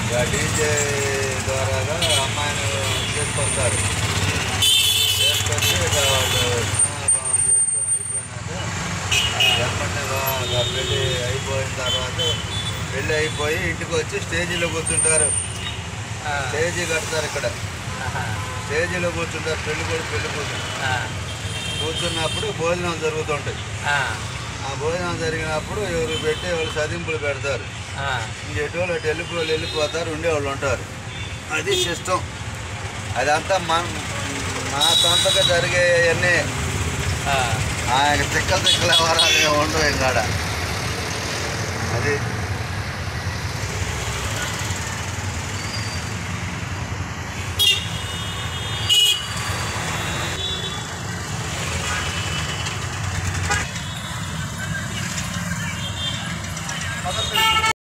ఇక డీజే ద్వారాగా అమ్మాయిని తీసుకొస్తారు తీసుకొచ్చి ఇక వాళ్ళు స్నానాలు చేసుకొని అయిపోయినాక ఎమ్మటగా పెళ్ళి అయిపోయిన తర్వాత పెళ్ళి అయిపోయి ఇంటికి వచ్చి స్టేజీలో కూర్చుంటారు ఆ, స్టేజీ కడతారు ఇక్కడ ఆహా, స్టేజీలో కూర్చుంటారు పెళ్లి కూడా పెళ్లి కూర్చుంటారు ఆ, కూర్చున్నప్పుడు భోజనం జరుగుతుంటాయి ఆ, ఆ భోజనం జరిగినప్పుడు ఎవరు పెట్టి వాళ్ళు సదింపులు పెడతారు ఆ, ఇంకెటోళ్ళు అటు వెళ్ళిపోయి వెళ్ళిపోతారు ఉండేవాళ్ళు ఉంటారు అది సిస్టమ్ అదంతా మన మా సొంతగా జరిగేవన్నీ ఆ. ఆయన తిక్కల తిక్కల వరాలు ఉండవు ఇంకా అది